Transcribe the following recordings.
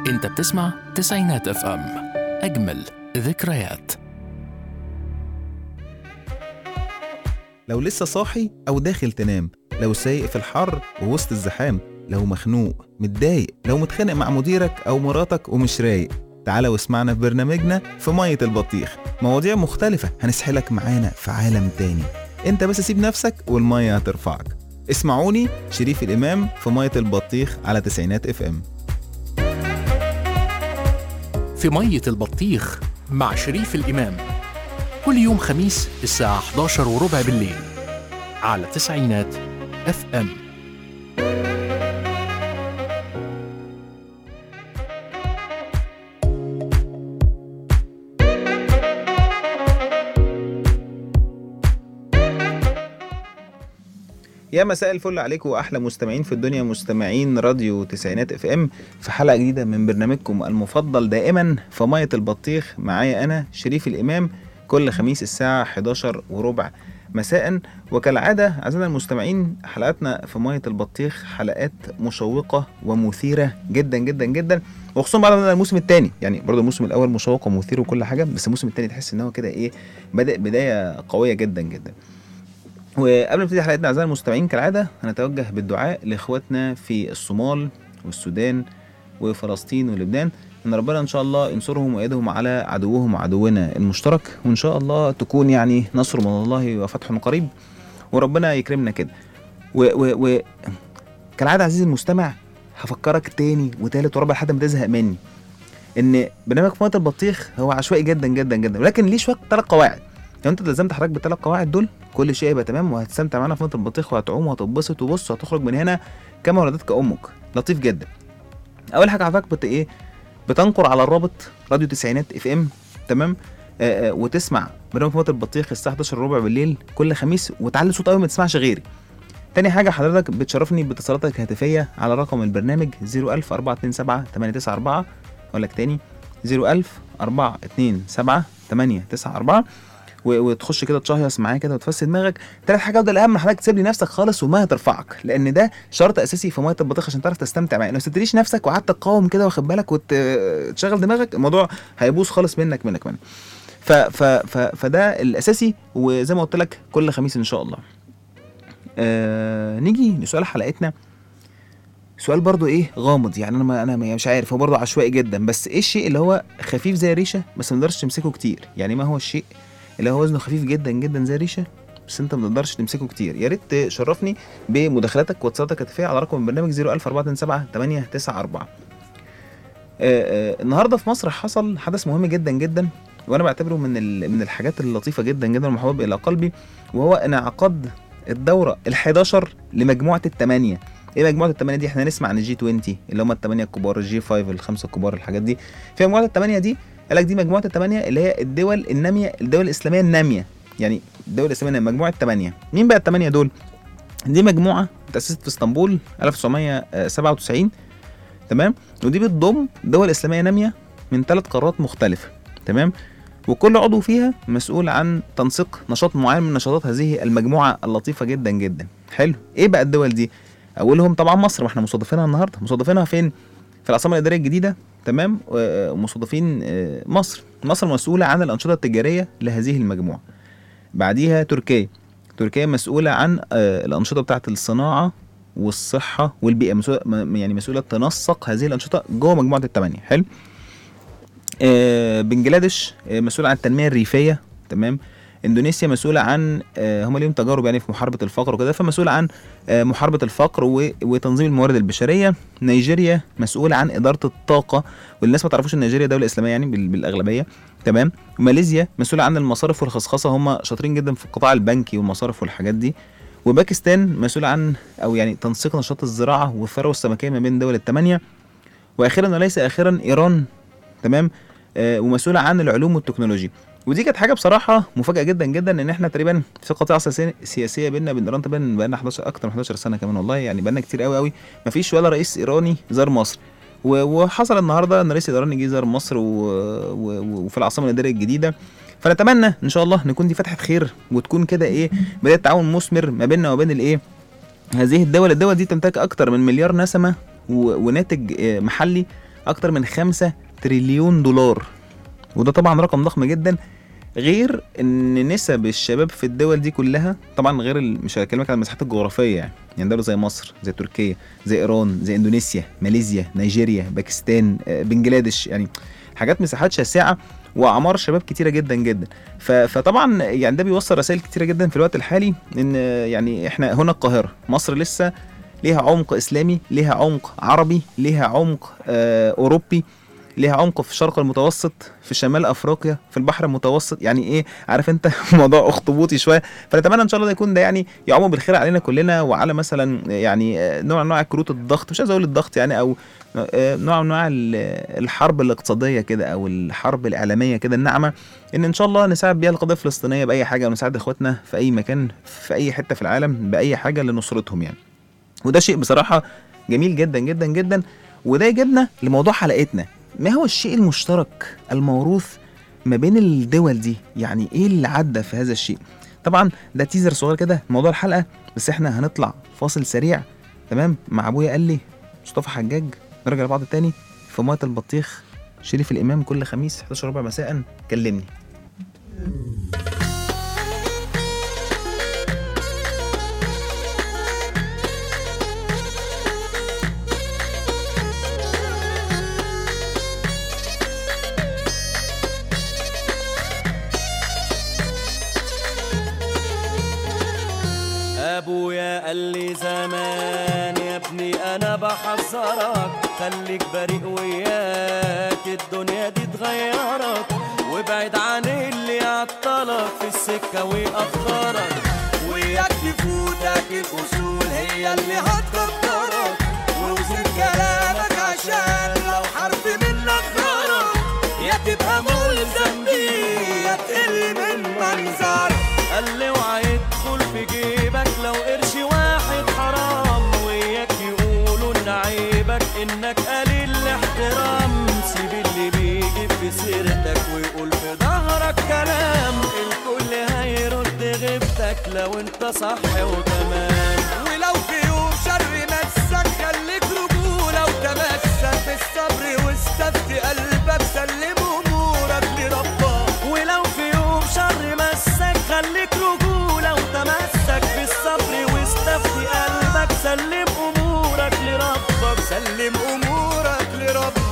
انت بتسمع تسعينات اف ام اجمل ذكريات لو لسه صاحي أو داخل تنام لو سايق في الحر ووسط الزحام لو مخنوق متضايق لو متخانق مع مديرك أو مراتك ومش رايق تعالى واسمعنا في برنامجنا في مية البطيخ مواضيع مختلفة هنسحلك معانا في عالم تاني انت بس سيب نفسك والمية هترفعك اسمعوني شريف الإمام في مية البطيخ على تسعينات اف ام في مية البطيخ مع شريف الإمام كل يوم خميس الساعة 11 وربع بالليل على تسعينات اف ام يا مساء الفل عليكم واحلى مستمعين في الدنيا مستمعين راديو تسعينات اف ام في حلقه جديده من برنامجكم المفضل دائما في ميه البطيخ معايا انا شريف الامام كل خميس الساعه 11 وربع مساء وكالعاده اعزائنا المستمعين حلقاتنا في ميه البطيخ حلقات مشوقه ومثيره جدا جدا جدا وخصوصا بعد ما الموسم الثاني يعني برضه الموسم الاول مشوق ومثير وكل حاجه بس الموسم الثاني تحس ان هو كده ايه بادئ بدايه قويه جدا جدا وقبل ما نبتدي حلقتنا اعزائي المستمعين كالعاده هنتوجه بالدعاء لاخواتنا في الصومال والسودان وفلسطين ولبنان ان ربنا ان شاء الله ينصرهم ويدهم على عدوهم وعدونا المشترك وان شاء الله تكون يعني نصر من الله وفتح قريب وربنا يكرمنا كده و, و, و كالعاده عزيزي المستمع هفكرك تاني وتالت ورابع لحد ما تزهق مني ان برنامج في ميه البطيخ هو عشوائي جدا جدا جدا ولكن ليه شويه ثلاث قواعد لو انت التزمت حضرتك بالثلاث قواعد دول كل شيء يبقى تمام وهتستمتع معانا في ميه البطيخ وهتعوم وهتتبسط وبص هتخرج من هنا كما ولدتك امك لطيف جدا اول حاجه حضرتك بت ايه بتنقر على الرابط راديو تسعينات اف ام تمام آه آه وتسمع برنامج في ميه البطيخ الساعه 11 ربع بالليل كل خميس وتعلي صوت قوي ما تسمعش غيري تاني حاجة حضرتك بتشرفني باتصالاتك الهاتفية على رقم البرنامج 01000 427 894 أقول لك تاني 01000 427 894 و- وتخش كده تشهيص معايا كده وتفسد دماغك تالت حاجه وده الاهم حضرتك تسيب لي نفسك خالص والميه ترفعك لان ده شرط اساسي في ميه البطيخ عشان تعرف تستمتع معايا لو سبتليش نفسك وقعدت تقاوم كده واخد بالك وتشغل دماغك الموضوع هيبوظ خالص منك منك منك ف ف ف فده الاساسي وزي ما قلت لك كل خميس ان شاء الله آه نيجي لسؤال حلقتنا سؤال برضو ايه غامض يعني انا ما انا ما- مش عارف هو برضو عشوائي جدا بس ايه الشيء اللي هو خفيف زي الريشه بس ما تقدرش تمسكه كتير يعني ما هو الشيء اللي هو وزنه خفيف جدا جدا زي الريشه بس انت ما تقدرش تمسكه كتير يا ريت تشرفني بمداخلاتك واتصالاتك الهاتفيه على رقم البرنامج 00427 894 آه آه النهارده في مصر حصل حدث مهم جدا جدا وانا بعتبره من ال- من الحاجات اللطيفه جدا جدا والمحببه الى قلبي وهو انعقاد الدوره ال11 لمجموعه الثمانيه ايه مجموعه الثمانيه دي احنا نسمع عن الجي 20 اللي هم الثمانيه الكبار الجي 5 الخمسه الكبار الحاجات دي في مجموعه الثمانيه دي قال لك دي مجموعه الثمانيه اللي هي الدول الناميه الدول الاسلاميه الناميه يعني الدول الاسلاميه النامية، مجموعه ثمانيه مين بقى الثمانيه دول دي مجموعه تاسست في اسطنبول 1997 تمام ودي بتضم دول اسلاميه ناميه من ثلاث قارات مختلفه تمام وكل عضو فيها مسؤول عن تنسيق نشاط معين من نشاطات هذه المجموعه اللطيفه جدا جدا حلو ايه بقى الدول دي اولهم طبعا مصر ما احنا مستضيفينها النهارده مستضيفينها فين في العاصمه الاداريه الجديده تمام و- ومستضيفين آه، مصر مصر مسؤوله عن الانشطه التجاريه لهذه المجموعه بعديها تركيا تركيا مسؤوله عن آه، الانشطه بتاعه الصناعه والصحه والبيئه مسؤولة م- يعني مسؤوله تنسق هذه الانشطه جوه مجموعه الثمانيه حلو آه، بنجلاديش آه، مسؤوله عن التنميه الريفيه تمام اندونيسيا مسؤوله عن آه، هم ليهم تجارب يعني في محاربه الفقر وكده فمسؤوله عن آه، محاربه الفقر و- وتنظيم الموارد البشريه نيجيريا مسؤوله عن اداره الطاقه والناس ما تعرفوش ان نيجيريا دوله اسلاميه يعني بال- بالاغلبيه تمام وماليزيا مسؤوله عن المصارف والخصخصه هم شاطرين جدا في القطاع البنكي والمصارف والحاجات دي وباكستان مسؤول عن او يعني تنسيق نشاط الزراعه والثروه السمكيه ما بين الدول الثمانيه واخيرا وليس اخيرا ايران تمام آه ومسؤوله عن العلوم والتكنولوجيا ودي كانت حاجه بصراحه مفاجاه جدا جدا ان احنا تقريبا في قطيعه سياسيه سياسيه بيننا وبين ايران تقريبا بقالنا 11 اكتر من 11 سنه كمان والله يعني بقالنا كتير قوي قوي مفيش ولا رئيس ايراني زار مصر و- وحصل النهارده ان رئيس الايراني جه زار مصر و... و... وفي العاصمه الاداريه الجديده فنتمنى ان شاء الله نكون دي فتحه خير وتكون كده ايه بدايه تعاون مثمر ما بيننا وبين الايه هذه الدول الدول دي تمتلك اكتر من مليار نسمه و... وناتج آه، محلي اكتر من 5 تريليون دولار وده طبعا رقم ضخم جدا غير ان نسب الشباب في الدول دي كلها طبعا غير ال- مش هكلمك عن المساحات الجغرافيه يعني يعني دوله زي مصر زي تركيا زي ايران زي اندونيسيا ماليزيا نيجيريا باكستان آه، بنجلاديش يعني حاجات مساحات شاسعه واعمار شباب كتيره جدا جدا ف- فطبعا يعني ده بيوصل رسائل كتيره جدا في الوقت الحالي ان آه، يعني احنا هنا القاهره مصر لسه ليها عمق اسلامي ليها عمق عربي ليها عمق آه اوروبي ليها عمق في الشرق المتوسط في شمال افريقيا في البحر المتوسط يعني ايه عارف انت موضوع اخطبوطي شويه فنتمنى ان شاء الله ده يكون ده يعني يعم بالخير علينا كلنا وعلى مثلا يعني آه، نوع من انواع كروت الضغط مش عايز اقول الضغط يعني او آه، نوع من انواع ال- الحرب الاقتصاديه كده او الحرب الاعلاميه كده الناعمه ان ان شاء الله نساعد بيها القضيه الفلسطينيه باي حاجه ونساعد اخواتنا في اي مكان في اي حته في العالم باي حاجه لنصرتهم يعني وده شيء بصراحه جميل جدا جدا جدا وده يجيبنا لموضوع حلقتنا ما هو الشيء المشترك الموروث ما بين الدول دي يعني ايه اللي عدى في هذا الشيء طبعا ده تيزر صغير كده موضوع الحلقه بس احنا هنطلع فاصل سريع تمام مع ابويا قال لي مصطفى حجاج نرجع لبعض تاني في ميه البطيخ شريف الامام كل خميس 11 ربع مساء كلمني ابويا قال لي زمان يا ابني انا بحذرك خليك بريء وياك الدنيا دي تغيرك وابعد عن اللي يعطلك في السكه ويأخرك وياك تفوتك الاصول هي اللي هتكبرك ووزن كلامك عشان لو حرف منك غرق يا تبقى ملزم بيه يا تقل من منظرك قال لي اوعى يدخل في جيبك لو قرش واحد حرام وياك يقولوا ان عيبك انك قليل الاحترام سيب اللي بيجي في سيرتك ويقول في ظهرك كلام الكل هيرد غيبتك لو انت صح وتمام ولو في يوم شر مسك خليك رجولة وتمسك بالصبر واستفتي قلبك سلم امورك لربك ولو في يوم شر مسك خليك رجولة وتمسك بالصبر واستفتي قلبك سلم امورك لربك سلم امورك لربك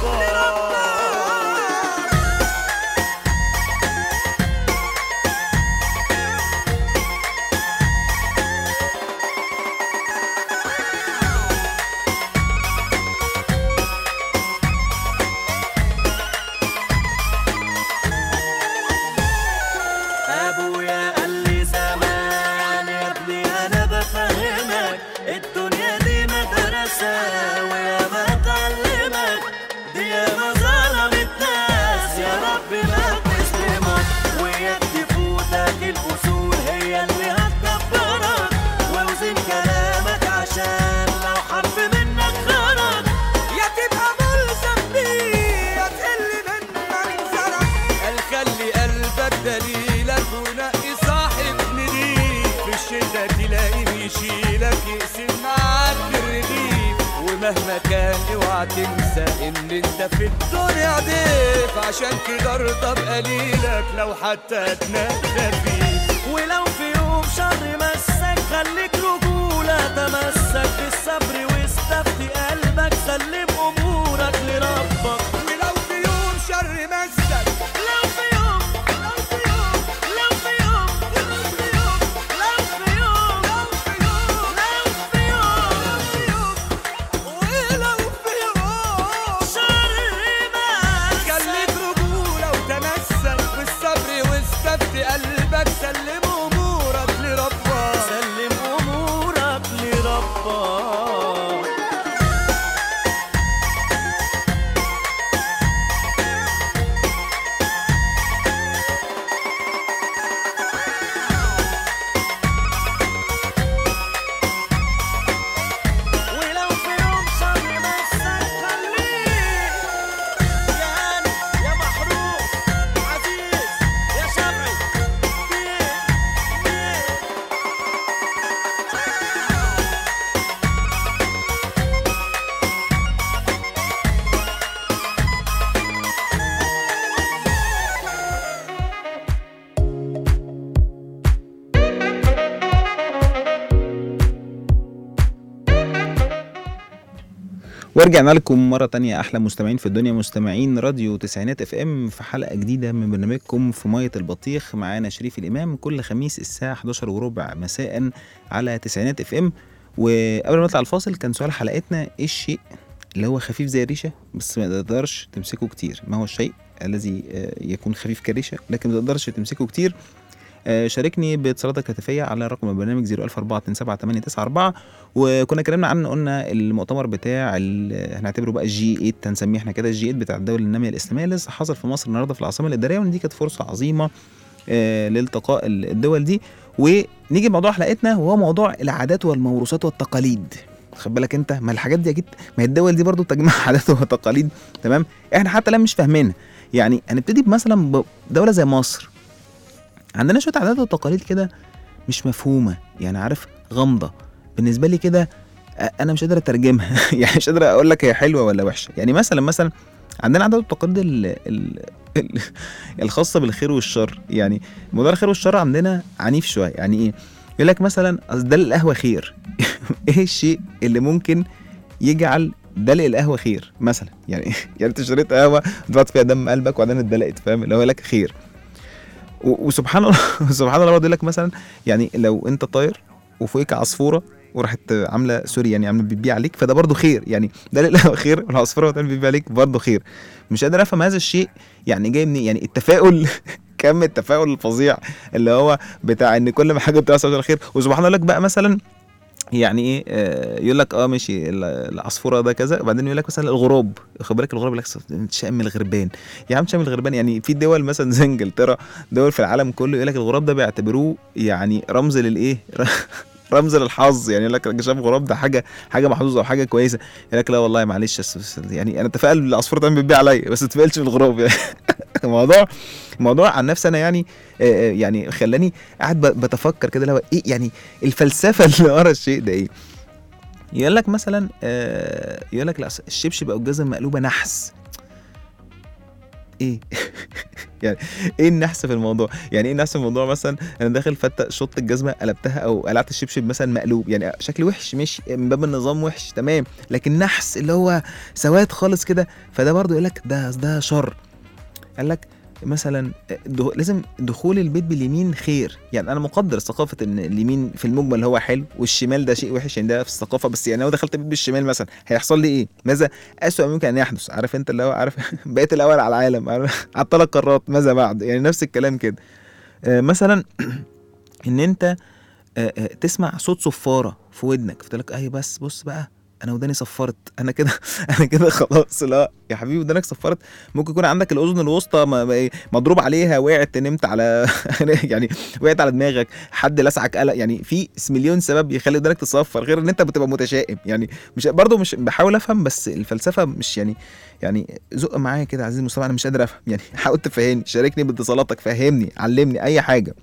ابويا قال لي زمان يا ابني انا بفهمك الدنيا دي مدرسه ويا ما تعلمك دي يا ما ظلمت ناس يا رب ما تسلمك ويا تفوتك الاصول هي اللي هتكبرك واوزن كلامك عشان لو حرف منك خرج يا تبقى ملزم بيه يا تقل من منظرك قال خلي قلبك دليلك ونقي صاحب نضيف في الشدة تلاقيه يشيلك يقسم معاك الرغيف ومهما كان اوعى تنسى ان انت في الدنيا ضيف عشان كده ارضى بقليلك لو حتى تنادى فيه ولو في يوم شر مسك خليك رجولة تمسك بالصبر واستفتي قلبك سلم امورك لربك ولو في يوم شر مسك لو في يوم لو في يوم لو في يوم لو في يوم لو في يوم لو في يوم لو في يوم ولو في يوم شر مسك خليك رجولة وتمسك بالصبر واستفتي قلبك سلم امورك لربك سلم امورك لربك ولو في يوم شر مسك خليك يا هاني يا محروس عزيز يا شافعي بيه بيه ورجعنا لكم مرة تانية أحلى مستمعين في الدنيا مستمعين راديو تسعينات اف ام في حلقة جديدة من برنامجكم في مية البطيخ معانا شريف الإمام كل خميس الساعة 11 وربع مساء على تسعينات اف ام وقبل ما نطلع الفاصل كان سؤال حلقتنا ايه الشيء اللي هو خفيف زي الريشة بس ما تقدرش تمسكه كتير ما هو الشيء الذي آه، يكون خفيف كالريشة لكن ما تقدرش تمسكه كتير آه، شاركني باتصالاتك الهاتفية على رقم البرنامج 014278994 وكنا اتكلمنا عنه قلنا المؤتمر بتاع ال- هنعتبره بقى الجي 8 هنسميه احنا كده الجي 8 بتاع الدول الناميه الاسلاميه اللي لسه حصل في مصر النهارده في العاصمه الاداريه وان دي كانت فرصه عظيمه آه، لالتقاء ال- الدول دي ونيجي لموضوع حلقتنا وهو موضوع العادات والموروثات والتقاليد خد بالك انت ما الحاجات دي اكيد ما هي الدول دي برضو تجمع عادات وتقاليد تمام احنا حتى الان مش فاهمينها يعني هنبتدي مثلا بدوله زي مصر عندنا شويه عادات وتقاليد كده مش مفهومه يعني عارف غامضه بالنسبه لي كده أ- انا مش قادر اترجمها يعني مش قادر اقول لك هي حلوه ولا وحشه يعني مثلا مثلا عندنا عادات وتقاليد ال... ال... ال... الخاصه بالخير والشر يعني موضوع الخير والشر عندنا عنيف شويه يعني ايه يقول لك مثلا أصل دلق القهوه خير ايه الشيء اللي ممكن يجعل دلق القهوه خير مثلا يعني يعني انت شريت قهوه دفعت فيها دم قلبك وبعدين اتدلقت فاهم اللي هو لك خير و- وسبحان الله سبحان الله برضه يقول لك مثلا يعني لو انت طاير وفوقك عصفوره وراحت عامله سوري يعني عامله بتبيع عليك فده برضه خير يعني ده لله خير والعصفوره بتعمل بيبيع عليك برضه خير مش قادر افهم هذا الشيء يعني جاي منين يعني التفاؤل كم التفاؤل الفظيع اللي هو بتاع ان كل ما حاجه بتحصل عشان خير وسبحان الله لك بقى مثلا يعني ايه آه، يقول لك اه ماشي ال- العصفوره ده كذا وبعدين يقول لك مثلا الغراب خد بالك الغراب يقول لك انت شام الغربان يا عم شام الغربان يعني في دول مثلا زي انجلترا دول في العالم كله يقول لك الغراب ده بيعتبروه يعني رمز للايه رمز للحظ يعني يقول لك شاف غراب ده حاجه حاجه محظوظه او حاجه كويسه يقول لك لا والله معلش بس- بس يعني انا اتفائل بالعصفور ده بتبيع عليا بس ما اتفائلش بالغراب يعني الموضوع الموضوع عن نفسي انا يعني آه، آه، يعني خلاني قاعد ب- بتفكر كده اللي هو ايه يعني الفلسفه اللي ورا الشيء ده ايه يقول لك مثلا آه، يقول لك لا أصل الشبشب او الجزم مقلوبه نحس ايه يعني ايه النحس في الموضوع يعني ايه النحس في الموضوع مثلا انا داخل فتة شط الجزمه قلبتها او قلعت الشبشب مثلا مقلوب يعني شكل وحش مش من باب النظام وحش تمام لكن نحس اللي هو سواد خالص كده فده برضو يقول لك ده ده شر قال لك مثلا ده لازم دخول البيت باليمين خير يعني انا مقدر ثقافه ان اليمين في المجمل هو حلو والشمال ده شيء وحش يعني ده في الثقافه بس يعني لو دخلت البيت بالشمال مثلا هيحصل لي ايه ماذا اسوء ممكن ان يحدث عارف انت اللي هو عارف بقيت الاول على العالم عارف؟ على الثلاث قارات ماذا بعد يعني نفس الكلام كده آه، مثلا ان انت آه، آه، تسمع صوت صفاره في ودنك فتقول لك اي بس بص بقى انا وداني صفرت انا كده انا كده خلاص لا يا حبيبي ودانك صفرت ممكن يكون عندك الاذن الوسطى م- م- مضروب عليها وقعت نمت على يعني وقعت على دماغك حد لسعك قلق يعني في مليون سبب يخلي ودانك تصفر غير ان انت بتبقى متشائم يعني مش برضه مش بحاول افهم بس الفلسفه مش يعني يعني زق معايا كده عزيزي المستمع انا مش قادر افهم يعني حاول تفهمني شاركني باتصالاتك فهمني علمني اي حاجه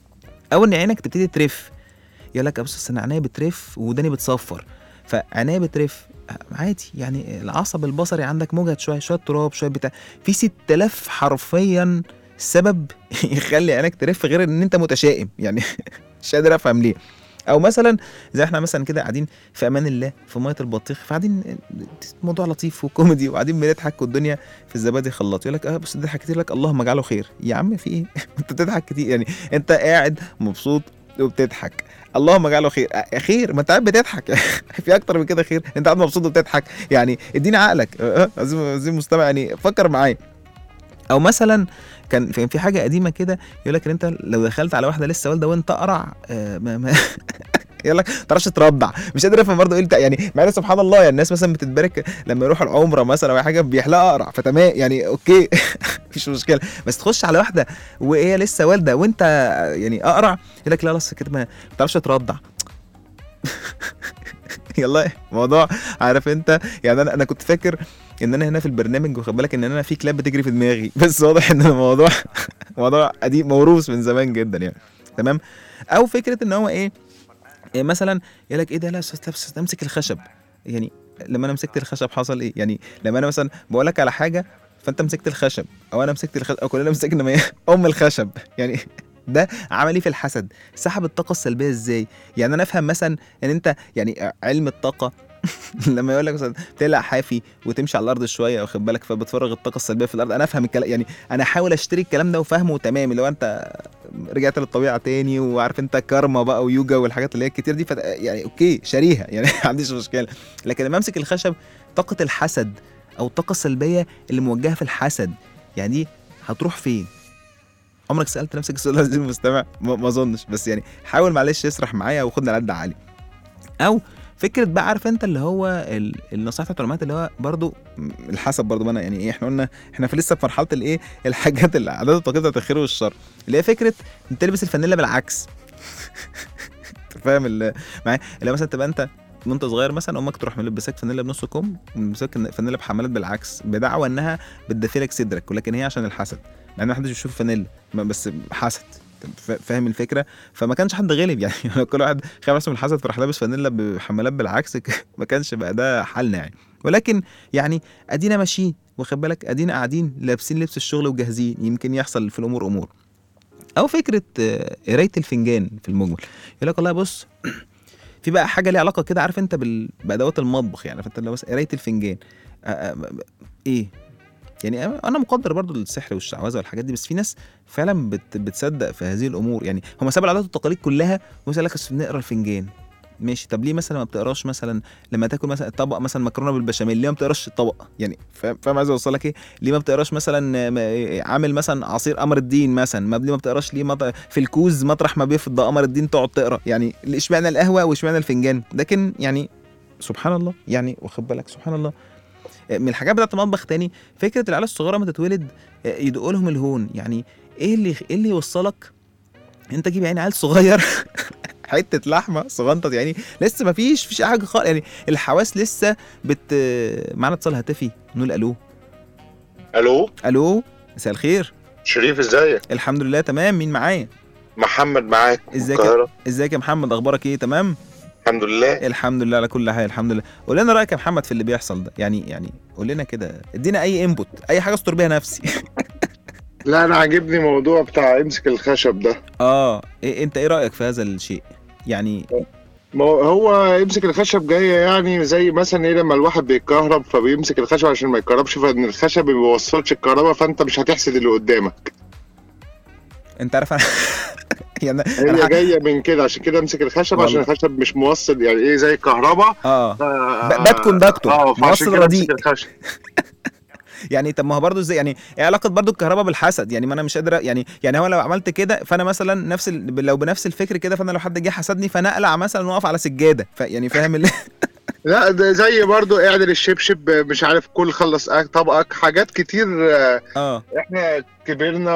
اول ان عينك تبتدي ترف يقول لك بص أصل انا عينيا بترف وداني بتصفر فعينيا بترف عادي يعني العصب البصري عندك مجهد شويه شويه تراب شويه بتاع في 6000 حرفيا سبب يخلي عينك ترف غير ان انت متشائم يعني مش قادر افهم ليه او مثلا زي احنا مثلا كده قاعدين في امان الله في ميه البطيخ فقاعدين موضوع لطيف وكوميدي وقاعدين بنضحك والدنيا في الزبادي خلاط يقول لك اه بس تضحك كتير لك اللهم اجعله خير يا عم في ايه انت بتضحك كتير يعني انت قاعد مبسوط وبتضحك اللهم اجعله خير آه، خير ما انت قاعد بتضحك في اكتر من كده خير انت قاعد مبسوط وبتضحك يعني اديني عقلك آه، آه، عزيزي عزيزي المستمع يعني فكر معايا او مثلا كان كان في حاجه قديمه كده يقول لك ان انت لو دخلت على واحده لسه والده وانت قرع آه، ما ما يقول لك ما تعرفش ترضع مش قادر افهم برضه ايه الت- يعني مع ان سبحان الله يعني الناس مثلا بتتبارك لما يروحوا العمره مثلا او أي حاجه بيحلقها قرع فتمام يعني اوكي مفيش مشكله بس تخش على واحده وهي لسه والده وانت يعني اقرع يقول لك لا لسه كده ما ما تعرفش ترضع يلا الموضوع عارف انت يعني انا انا كنت فاكر ان انا هنا في البرنامج واخد بالك ان انا في كلاب بتجري في دماغي بس واضح ان الموضوع موضوع قديم موروث من زمان جدا يعني تمام او فكره ان هو ايه, إيه مثلا يقول لك ايه ده لا بس- بس امسك الخشب يعني لما انا مسكت الخشب حصل ايه يعني لما انا مثلا بقول لك على حاجه فانت مسكت الخشب او انا مسكت الخشب او كلنا مسكنا ما- ام الخشب يعني ده عمل ايه في الحسد سحب الطاقه السلبيه ازاي يعني انا افهم مثلا ان انت يعني علم الطاقه لما يقول لك مثلا تقلع حافي وتمشي على الارض شويه واخد بالك فبتفرغ الطاقه السلبيه في الارض انا افهم الكلام يعني انا احاول اشتري الكلام ده وفهمه تمام اللي هو انت رجعت للطبيعه تاني وعارف انت كارما بقى ويوجا والحاجات اللي هي الكتير دي فت... يعني اوكي شاريها يعني ما عنديش مشكله لكن لما امسك الخشب طاقه الحسد او الطاقه السلبيه اللي موجهه في الحسد يعني دي هتروح فين عمرك سالت نفسك السؤال ده عزيزي المستمع ما ما اظنش بس يعني حاول معلش اسرح معايا وخدنا على قد عالي او فكره بقى عارف انت اللي هو ال- النصيحه بتاعت العلماء اللي هو برضو م- الحسب برضو ما انا يعني ايه احنا قلنا احنا في لسه في مرحله الايه الحاجات العادات التقليديه بتاعت الخير والشر اللي هي فكره انت تلبس الفانيلا بالعكس انت فاهم ال- معايا اللي هو مثلا تبقى انت وانت صغير مثلا امك تروح ملبساك فانيلا بنص كم وملبساك فانيلا بحمالات بالعكس بدعوى انها بتدفي لك صدرك ولكن هي عشان الحسد مع ان محدش بيشوف فانيلا ما- بس حسد أنت فا- فاهم الفكره فما كانش حد غلب يعني لو كل واحد خايف نفسه من الحسد فراح لابس فانيلا بحمالات بالعكس ك- ما كانش بقى ده حالنا يعني ولكن يعني ادينا ماشيين واخد بالك ادينا قاعدين لابسين لبس الشغل وجاهزين يمكن يحصل في الامور امور او فكره آه، قرايه الفنجان في المجمل يقول لك والله بص في بقى حاجه ليها علاقه كده عارف انت بال... بادوات المطبخ يعني فانت لو بس قرايه الفنجان آه، آه، ايه يعني انا مقدر برضو السحر والشعوذه والحاجات دي بس في ناس فعلا بت... بتصدق في هذه الامور يعني هم سابوا العادات والتقاليد كلها ويقول لك أصل بنقرا الفنجان ماشي طب ليه مثلا ما بتقراش مثلا لما تاكل مثلا طبق مثلا مكرونه بالبشاميل ليه ما بتقراش الطبق يعني فاهم فاهم عايز اوصل لك ايه ليه ما بتقراش مثلا ما- عامل مثلا عصير قمر الدين مثلا ما ليه ما بتقراش ليه مط... في الكوز مطرح ما بيفضى قمر الدين تقعد تقرا يعني اشمعنى القهوه واشمعنى الفنجان لكن يعني سبحان الله يعني واخد بالك سبحان الله من الحاجات بتاعت المطبخ تاني فكره العيال الصغيره لما تتولد يدقوا لهم الهون يعني ايه اللي ايه اللي يوصلك انت تجيب يعني عيل صغير حته لحمه صغنطط يعني لسه ما فيش فيش أي حاجه خالص يعني الحواس لسه بت معانا اتصال هاتفي نقول الو الو الو مساء الخير شريف ازيك الحمد لله تمام مين معايا محمد معاك من ازيك القاهرة ازيك يا محمد اخبارك ايه تمام الحمد لله الحمد لله على كل حال الحمد لله قول لنا رايك يا محمد في اللي بيحصل ده يعني يعني قول لنا كده ادينا اي انبوت اي حاجه استر بيها نفسي لا انا عاجبني موضوع بتاع امسك الخشب ده اه إيه انت ايه رايك في هذا الشيء يعني ما هو- هو يمسك الخشب جاية يعني زي مثلا ايه لما الواحد بيتكهرب فبيمسك الخشب عشان ما يتكهربش فان الخشب ما بيوصلش الكهرباء فانت مش هتحسد اللي قدامك انت عارف انا يعني هي أنا ح- جايه من كده عشان كده امسك الخشب والله. عشان الخشب مش موصل يعني ايه زي الكهرباء اه ف- ب- باد كوندكتور، اه فعشان موصل كده رديء. امسك الخشب يعني طب ما هو برضه ازاي يعني ايه علاقه برضه الكهرباء بالحسد يعني ما انا مش قادر يعني يعني هو لو عملت كده فانا مثلا نفس ال... لو بنفس الفكر كده فانا لو حد جه حسدني فانا اقلع مثلا واقف على سجاده ف... يعني فاهم اللي... لا ده زي برضو اعدل الشبشب مش عارف كل خلص أك- طبقك حاجات كتير آه، اه احنا كبرنا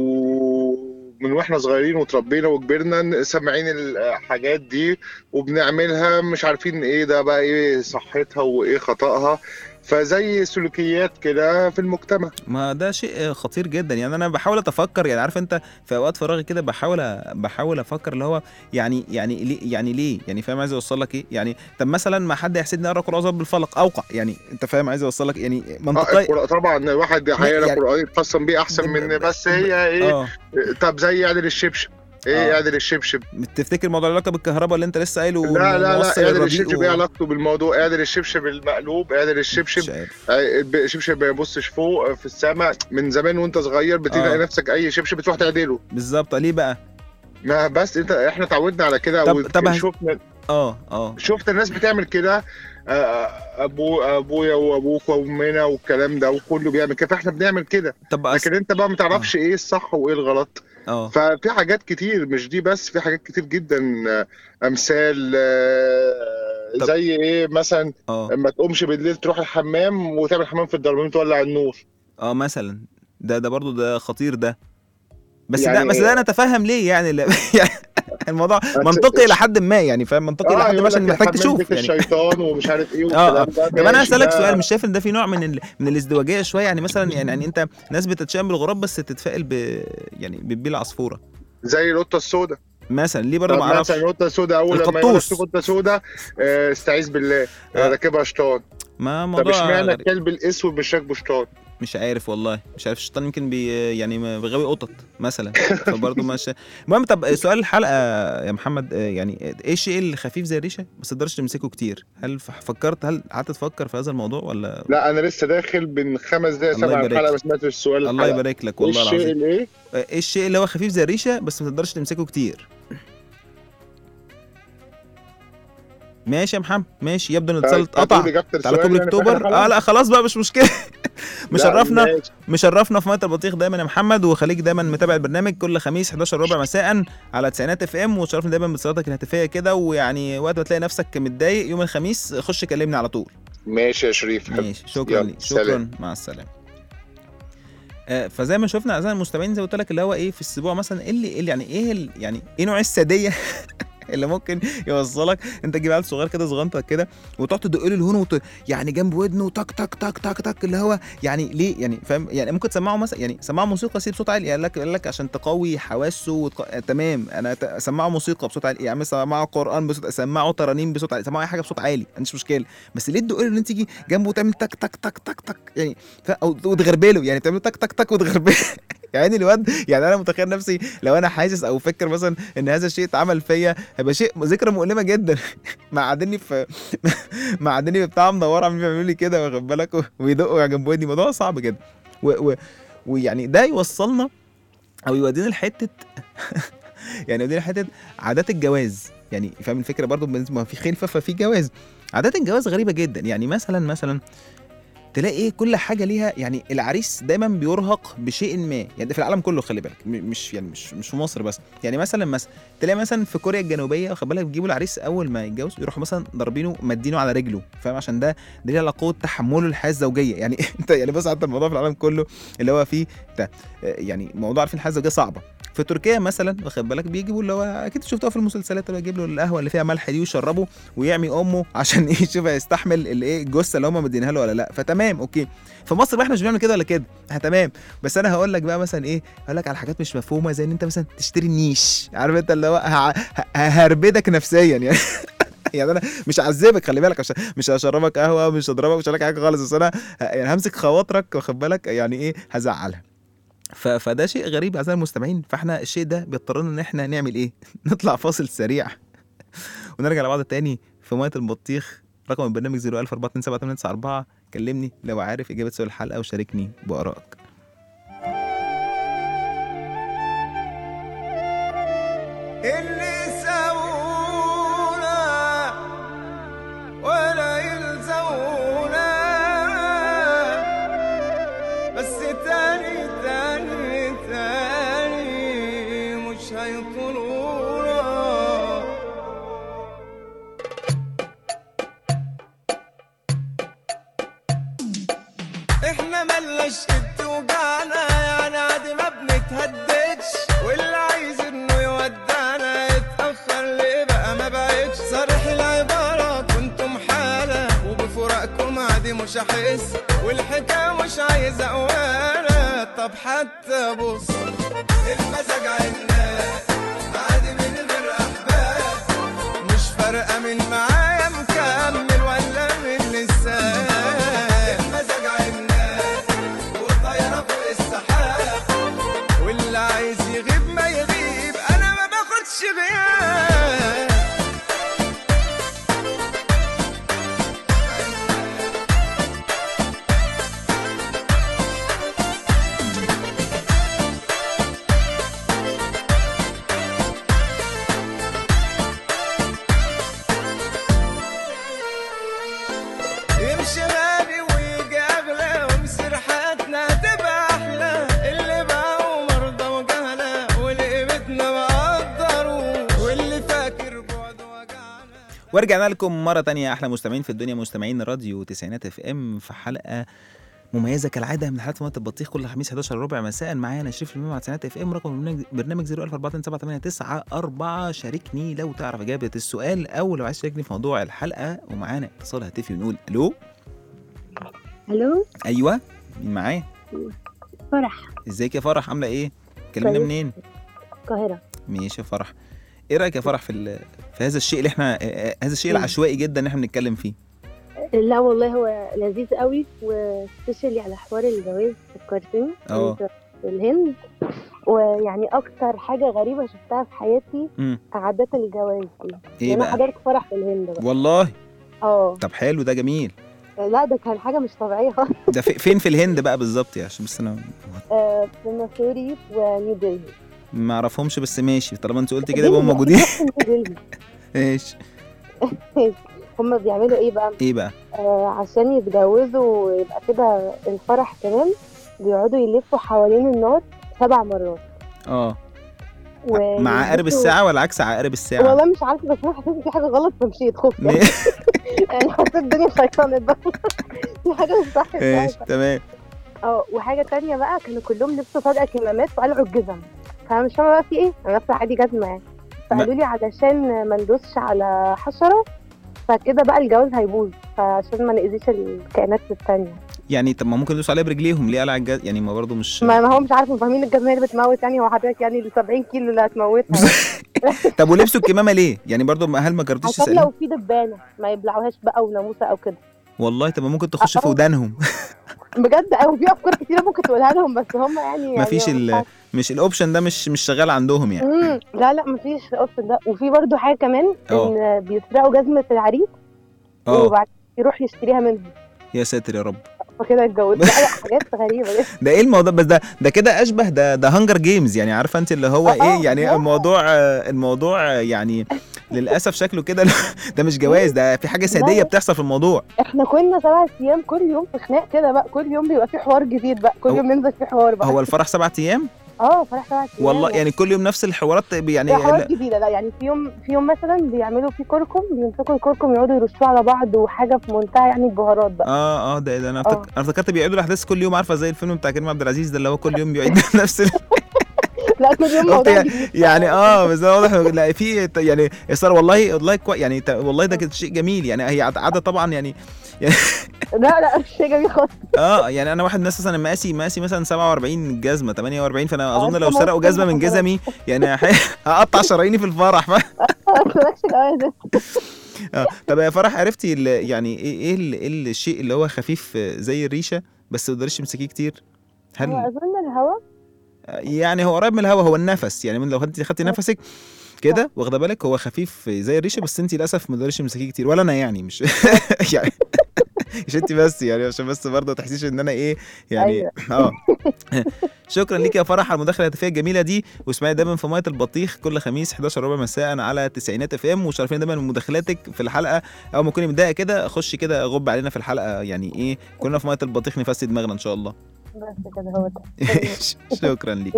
ومن واحنا صغيرين وتربينا وكبرنا سامعين الحاجات دي وبنعملها مش عارفين ايه ده بقى ايه صحتها وايه خطأها فزي سلوكيات كده في المجتمع ما ده شيء خطير جدا يعني انا بحاول اتفكر يعني عارف انت في اوقات فراغي كده بحاول أ- بحاول افكر اللي هو يعني يعني ليه يعني ليه يعني فاهم عايز اوصل لك ايه يعني طب مثلا ما حد يحسدني اقرا قران بالفلق اوقع يعني انت فاهم عايز اوصل لك يعني آه، منطقي القرآن- طبعا الواحد هيقرا يعني- قرآن يتقسم بيه احسن من بس هي ايه اه طب زي اعدل الشبشب ايه آه. اعدل الشبشب تفتكر الموضوع له علاقه بالكهرباء اللي انت لسه قايله لا لا موصل لا اعدل الرديء الشبشب و- ايه علاقته بالموضوع اعدل الشبشب المقلوب اعدل مش الشبشب عارف آه، شبشب ما يبصش فوق في السماء من زمان وانت صغير بتلاقي آه. نفسك اي شبشب بتروح تعدله بالظبط ليه بقى ما بس انت احنا اتعودنا على كده طب- طب هن- شفنا اه اه شفت الناس بتعمل كده آه، ابو ابويا وابوك وامنا والكلام ده وكله بيعمل كده فاحنا بنعمل كده طب لكن انت بقى ما تعرفش ايه الصح وايه الغلط اه ففي حاجات كتير مش دي بس في حاجات كتير جدا آه، امثال آه، طب- زي ايه مثلا اه ما تقومش بالليل تروح الحمام وتعمل حمام في الدرمين تولع النور اه مثلا ده ده برضو ده خطير ده بس يعني ده بس ده انا اتفهم ليه يعني لا- يعني الموضوع بس- منطقي الى حد ما يعني فاهم منطقي الى حد ما يقول عشان لك محتاج الحمام تشوف بيت يعني الشيطان ومش عارف ايه اه اه والكلام ده طب انا ماشي، هسألك ده- سؤال مش شايف ان ده في نوع من ال... من الازدواجيه شويه يعني مثلا يعني, يعني انت ناس بتتشائم بالغراب بس تتفائل ب يعني بتبيع العصفوره زي القطه السوداء مثلا ليه برضه طب ما اعرفش مثلا القطه السوداء اول لما يقول لك القطوس. في قطه سوداء آه، استعيذ بالله آه. آه. راكبها شيطان ما طب موضوع اشمعنى غريب. الكلب الاسود مش راكبه شيطان مش عارف والله مش عارف الشيطان يمكن بي يعني ما- بيغاوي قطط مثلا فبرضه مش المهم طب سؤال الحلقه يا محمد آه، يعني ايه الشيء الخفيف زي الريشه بس تقدرش تمسكه كتير هل ف- فكرت هل قعدت تفكر في هذا الموضوع ولا لا انا لسه داخل من خمس دقايق الله سبع يبارك الحلقه لك. ما سمعتش السؤال الله الحلقة. يبارك لك ايه والله الشيء العظيم الايه آه، ايه الشيء اللي هو خفيف زي الريشه بس ما تقدرش تمسكه كتير ماشي يا محمد ماشي يبدو ان الاتصال اتقطع هتقولي إجابة على السؤال كوبري يعني في آخر اكتوبر الحلقة؟ اه لا خلاص بقى مش مشكله لا، مشرفنا ماشي. مشرفنا في ميه البطيخ دايما يا محمد وخليك دايما متابع البرنامج كل خميس 11 ربع مساء على تسعينات اف ام وشرفنا دايما باتصالاتك الهاتفيه كده ويعني وقت ما تلاقي نفسك متضايق يوم الخميس خش كلمني على طول ماشي يا شريف ماشي شكرا يلا، ليك شكرا سلام. مع السلامه آه، فزي ما شفنا اعزائي المستمعين زي ما قلت لك اللي هو ايه في الاسبوع مثلا ايه اللي إيه اللي- يعني ايه ال- يعني ايه نوع الساديه اللي ممكن يوصلك انت تجيب عيل صغير كده صغنطه كده وتقعد تدق له الهون وت... يعني جنب ودنه تك تك تك تك تك اللي هو يعني ليه يعني فاهم يعني ممكن تسمعه مثلا يعني سمعه موسيقى سيب صوت عالي قال لك قال لك عشان تقوي حواسه وتق... آه تمام انا ت... اسمعه موسيقى بصوت عالي يعني سمعه قران بصوت اسمعه ترانيم بصوت عالي سمعه اي حاجه بصوت عالي ما عنديش مشكله بس ليه تدق له ان انت تيجي جنبه وتعمل تك تك تك تك تك يعني ف... او وتغربله يعني تعمل تك تك تك وتغربله يعني الواد يعني انا متخيل نفسي لو انا حاسس او فاكر مثلا ان هذا الشيء اتعمل فيا هيبقى شيء ذكرى مؤلمه جدا معدني في معدني في بتاع مدوره عاملين بيعملوا لي كده واخد بالك و- ويدقوا جنب ودني موضوع صعب جدا و... و... ويعني ده يوصلنا او يودينا لحته يعني يودينا لحته عادات الجواز يعني فاهم الفكره برضو بالنسبة- ما في خلفه ففي جواز عادات الجواز غريبه جدا يعني مثلا مثلا تلاقي ايه كل حاجه ليها يعني العريس دايما بيرهق بشيء ما يعني ده في العالم كله خلي بالك م- مش يعني مش مش في مصر بس يعني مثلا مثلا تلاقي مثلا في كوريا الجنوبيه واخد بالك بيجيبوا العريس اول ما يتجوز يروحوا مثلا ضاربينه مدينه على رجله فاهم عشان ده دليل على قوه تحمله الحياه الزوجيه يعني انت يعني بص حتى الموضوع في العالم كله اللي هو فيه ده يعني موضوع عارفين الحياه الزوجيه صعبه في تركيا مثلا واخد بالك بيجيبوا اللي هو اكيد شفتوها في المسلسلات اللي يجيب له القهوه اللي فيها ملح دي ويشربه ويعمي امه عشان ايه يشوف هيستحمل الايه الجثه اللي هم مدينها له ولا لا فتمام اوكي في مصر بقى احنا مش بنعمل كده ولا كده احنا تمام بس انا هقول لك بقى مثلا ايه هقول لك على حاجات مش مفهومه زي ان انت مثلا تشتري نيش عارف انت اللي هو ه- ه- ههربدك نفسيا يعني يعني انا مش هعذبك خلي بالك عشان مش هشربك قهوه مش هضربك مش هقول لك حاجه خالص بس انا ه- يعني همسك خواطرك واخد بالك يعني ايه هزعلها ف... فده شيء غريب اعزائي المستمعين فاحنا الشيء ده بيضطرنا ان احنا نعمل ايه نطلع فاصل سريع ونرجع لبعض تاني في ميه البطيخ رقم البرنامج 014278994 كلمني لو عارف اجابه سؤال الحلقه وشاركني بارائك اللي يسوونا ولا يلزونا بس تاني تاني تاني مش هيطولونا احنا ملناش قد وجعنا يعني عادي ما بنتهددش واللي عايز انه يودعنا يتأخر ليه بقى ما بقتش صريح العبارة كنتم حالة وبفراقكم عادي مش هحس والحكاية مش عايزة أوانا طب حتى بص المزاج عنا عادي من غير أحباب مش فارقة من معايا مكمل ولا من لسه المزاج عنا وطايرة فوق السحاب واللي عايز يغيب ما يغيب أنا ما باخدش غياب يمشي غالي ويجي اغلى ومصير حياتنا تبقى احلى اللي باعوا مرضى وجهلة واللي قيمتنا ما قدروا واللي فاكر بعد وجعنا ورجعنا لكم مره تانية احلى مستمعين في الدنيا مستمعين راديو تسعينات اف ام في حلقه مميزه كالعاده من حلقات مواد البطيخ كل خميس 11 ربع مساء معايا انا شريف الامام على تسعينات اف ام رقم البرنامج- برنامج 014278994 شاركني لو تعرف اجابه السؤال او لو عايز تشاركني في موضوع الحلقه ومعانا اتصال هاتفي ونقول الو الو ايوه مين معايا فرح ازيك يا فرح عامله ايه كلمنا كويس. منين القاهرة ماشي يا فرح ايه رايك يا فرح في ال- في هذا الشيء اللي احنا آه، آه، هذا الشيء مم. العشوائي جدا اللي احنا بنتكلم فيه لا والله هو لذيذ قوي وسبيشالي على حوار الجواز فكرتني اه. كنت في الهند ويعني اكتر حاجه غريبه شفتها في حياتي مم. عادات الجواز دي ايه انا بقى حضرت فرح في الهند بقى والله اه طب حلو ده جميل لا ده كان حاجه مش طبيعيه خالص ده في فين في الهند بقى بالظبط يعني عشان بس انا آه، في مسوري ونيو دلهي ما اعرفهمش بس ماشي طالما انت قلت كده يبقى هم موجودين نيو دلهي ماشي هم بيعملوا ايه بقى ايه بقى آه عشان يتجوزوا ويبقى كده الفرح تمام بيقعدوا يلفوا حوالين النار سبع مرات اه و مع عقارب الساعه ولا عكس عقارب الساعه والله مش عارفه بس انا حسيت إن في حاجه غلط فمشيت خفت يعني, م- يعني حسيت الدنيا شيطانت بقى في حاجه مش صح مش ماشي عارفة. تمام اه وحاجه تانية بقى كانوا كلهم لبسوا فجاه كمامات وقلعوا الجزم فانا مش فاهمه بقى في ايه انا لابسه عادي جزمه يعني فقالوا لي علشان ما ندوسش على حشره فكده بقى الجواز هيبوظ فعشان ما نأذيش الكائنات التانية يعني طب ما ممكن يدوس عليها برجليهم ليه قلع الجز يعني ما برضه مش ما ما هو مش عارف فاهمين الجزمه اللي بتموت يعني هو حضرتك يعني ال 70 كيلو اللي هتموتها طب ولبسوا الكمامه ليه يعني برضه ما- هل ما جربتيش عشان تسالي لو في دبانه ما يبلعوهاش بقى وناموسه او كده والله طب ما ممكن تخش في أه. ودانهم بجد او في افكار كتيره ممكن تقولها لهم بس هم يعني ما يعني فيش مش ال... عارفة. مش الاوبشن ده مش مش شغال عندهم يعني مم، لا لا مفيش الاوبشن ده وفي برضو حاجه كمان اه. ان بيسرقوا جزمه العريس اه وبعد يروح يشتريها منهم يا ساتر يا رب فكده اتجوز لا لا حاجات غريبه ده ايه الموضوع بس ده ده كده اشبه ده ده هانجر جيمز يعني عارفه انت اللي هو اه، ايه يعني اه. الموضوع آه، الموضوع آه، يعني للاسف شكله كده ده مش جواز ده في حاجه ساديه لا. بتحصل في الموضوع احنا كنا سبع ايام كل يوم في خناق كده بقى كل يوم بيبقى في حوار جديد بقى كل هو- يوم ننزل في حوار بقى هو الفرح سبعة ايام اه فرح سبع ايام والله يعني كل يوم نفس الحوارات يعني في حوارات جديده لا يعني في يوم في يوم مثلا بيعملوا فيه كركم بيمسكوا الكركم يقعدوا يرشوه على بعض وحاجه في منتهى يعني البهارات بقى اه اه ده, ده انا اه. افتكر انا افتكرت بيعيدوا الاحداث كل يوم عارفه زي الفيلم بتاع كريم عبد العزيز ده اللي هو كل يوم بيعيد نفس ال... لا كل يوم قلت موضوع يعني- جديد يعني اه بس ده واضح لا في ت- يعني اصرار والله والله كوي يعني ت- والله ده كده شيء جميل يعني هي عاد- عاده طبعا يعني لا لا مش شيء جميل خالص اه يعني انا واحد من الناس مثلا مقاسي مقاسي مثلا 47 جزمه 48 فانا اه، اظن انت لو سرقوا ممكن جزمه من خلاص. جزمي يعني هح- هقطع شراييني في الفرح ف... مالكش جواز آه. طب يا فرح عرفتي ال- يعني ايه ايه ال- ايه الشيء اللي هو خفيف زي الريشه بس ما تقدريش تمسكيه كتير هل اظن الهوا يعني هو قريب من الهواء هو النفس يعني من لو خدتي خدتي اه. نفسك كده واخده بالك هو خفيف زي الريشه بس انت للاسف ما تقدريش تمسكيه كتير ولا انا يعني مش يعني مش انت بس يعني عشان بس برضه ما تحسيش ان انا ايه يعني أيوة. اه شكرا ليك يا فرح على المداخله الهاتفيه الجميله دي واسمعي دايما في ميه البطيخ كل خميس 11 ربع مساء على تسعينات اف ام وشرفين دايما من مداخلاتك في الحلقه اول ما تكوني متضايقه كده خشي كده غب علينا في الحلقه يعني ايه كلنا في ميه البطيخ نفسي دماغنا ان شاء الله بس كده هو ده شكرا ليك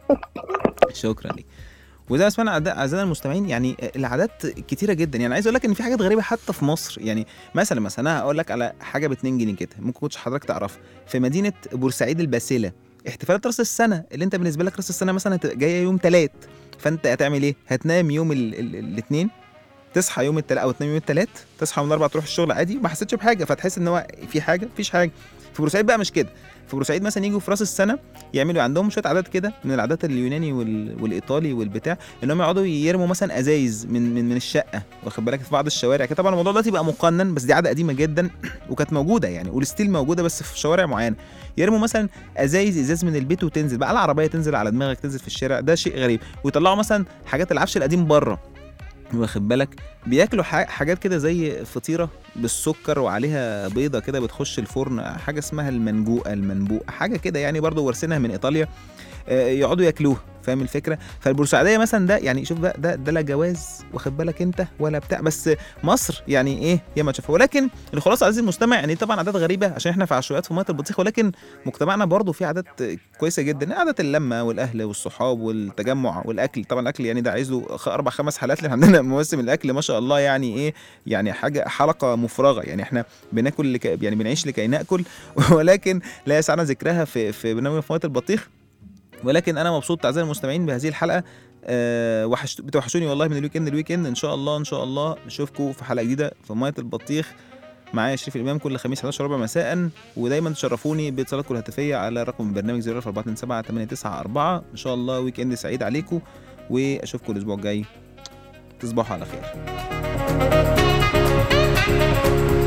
شكرا ليك وزي ما سمعنا أعداء- اعزائنا المستمعين يعني العادات كتيره جدا يعني عايز اقول لك ان في حاجات غريبه حتى في مصر يعني مثلا مثلا انا هقول لك على حاجه ب 2 جنيه كده ممكن كنتش حضرتك تعرفها في مدينه بورسعيد الباسله احتفالات راس السنه اللي انت بالنسبه لك راس السنه مثلا هتبقى جايه يوم تلات فانت هتعمل ايه هتنام يوم الاثنين تصحى يوم التلات او تنام يوم التلات تصحى يوم الاربعاء تروح الشغل عادي ما حسيتش بحاجه فتحس ان هو في حاجه مفيش حاجه في بورسعيد بقى مش كده في بورسعيد مثلا يجوا في راس السنه يعملوا عندهم شويه عادات كده من العادات اليوناني وال... والايطالي والبتاع انهم يقعدوا يرموا مثلا ازايز من من من الشقه واخد بالك في بعض الشوارع كده طبعا الموضوع دلوقتي بقى مقنن بس دي عاده قديمه جدا وكانت موجوده يعني والستيل موجوده بس في شوارع معينه يرموا مثلا ازايز ازاز من البيت وتنزل بقى على العربيه تنزل على دماغك تنزل في الشارع ده شيء غريب ويطلعوا مثلا حاجات العفش القديم بره واخد بالك بياكلوا ح- حاجات كده زي فطيره بالسكر وعليها بيضه كده بتخش الفرن حاجه اسمها المنجوقه المنبوق حاجه كده يعني برضو وارثينها من ايطاليا آه، يقعدوا ياكلوها فاهم الفكره فالبورسعيديه مثلا ده يعني شوف بقى ده ده لا جواز واخد بالك انت ولا بتاع بس مصر يعني ايه يا ما تشوفها ولكن الخلاصه عزيزي المستمع يعني طبعا عادات غريبه عشان احنا في عشوائيات في ميه البطيخ ولكن مجتمعنا برضه فيه عادات كويسه جدا عادات اللمه والاهل والصحاب والتجمع والاكل طبعا الاكل يعني ده عايز له خ- اربع خمس حلقات لان عندنا مواسم الاكل ما شاء الله يعني ايه يعني حاجه حلقه مفرغه يعني احنا بناكل لك يعني بنعيش لكي ناكل ولكن لا يسعنا ذكرها في في برنامج في ميه البطيخ ولكن انا مبسوط اعزائي المستمعين بهذه الحلقه أه وحشت بتوحشوني والله من الويك اند الويك اند ان شاء الله ان شاء الله نشوفكم في حلقه جديده في ميه البطيخ معايا شريف الامام كل خميس 11 ربع مساء ودايما تشرفوني باتصالاتكم الهاتفيه على رقم البرنامج 04427 894 ان شاء الله ويك اند سعيد عليكم واشوفكم الاسبوع الجاي تصبحوا على خير